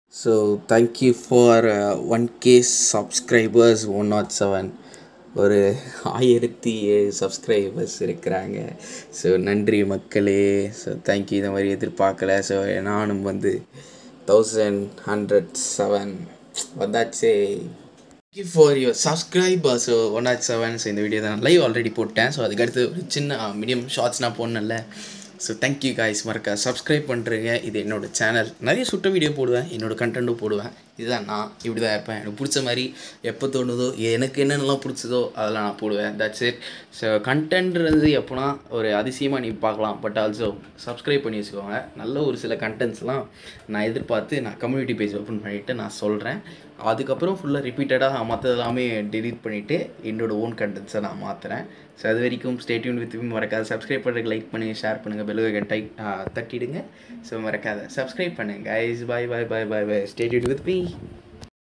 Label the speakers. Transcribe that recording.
Speaker 1: so thank you for one K subscribers one nought seven ஒரு ஆயிரத்தி ஏழு சப்ஸ்கிரைபர்ஸ் இருக்கிறாங்க ஸோ நன்றி மக்களே ஸோ தேங்க்யூ இந்த மாதிரி எதிர்பார்க்கல ஸோ நானும் வந்து தௌசண்ட் ஹண்ட்ரட் செவன் வந்தாச்சே thank you for your subscriber so one nought seven so இந்த வீடியோ தான் லைவ் ஆல்ரெடி போட்டேன் ஸோ அதுக்கடுத்து ஒரு சின்ன மீடியம் ஷார்ட்ஸ் நான் போடணும்ல ஸோ தேங்க்யூ காய்ஸ் மறக்க சப்ஸ்கிரைப் பண்ணுறீங்க இது என்னோடய சேனல் நிறைய சுட்ட வீடியோ போடுவேன் என்னோடய கண்டென்ட்டும் போடுவேன் இதுதான் நான் இப்படி தான் இருப்பேன் எனக்கு பிடிச்ச மாதிரி எப்போ தோணுதோ எனக்கு என்னென்னலாம் பிடிச்சதோ அதெல்லாம் நான் போடுவேன் தட்ஸ் இட் ஸோ கண்டென்ட்ன்றது எப்போனா ஒரு அதிசயமாக நீ பார்க்கலாம் பட் ஆல்சோ சப்ஸ்கிரைப் பண்ணி வச்சுக்கோங்க நல்ல ஒரு சில கண்டென்ட்ஸ்லாம் நான் எதிர்பார்த்து நான் கம்யூனிட்டி பேஜ் ஓப்பன் பண்ணிவிட்டு நான் சொல்கிறேன் அதுக்கப்புறம் ஃபுல்லாக ரிப்பீட்டடாக மற்ற எல்லாமே டெலீட் பண்ணிவிட்டு என்னோடய ஓன் கண்டென்ட்ஸை நான் மாற்றுறேன் ஸோ அது வரைக்கும் ஸ்டேட்யூன் வித் மறக்காத சப்ஸ்கிரைப் பண்ணுறதுக்கு லைக் பண்ணி ஷேர் பண்ணுங்கள் பெல்லுவை டை தட்டிடுங்க ஸோ மறக்காத சப்ஸ்கிரைப் பண்ணுங்கள் guys bye bye bye bye bye stay tuned with me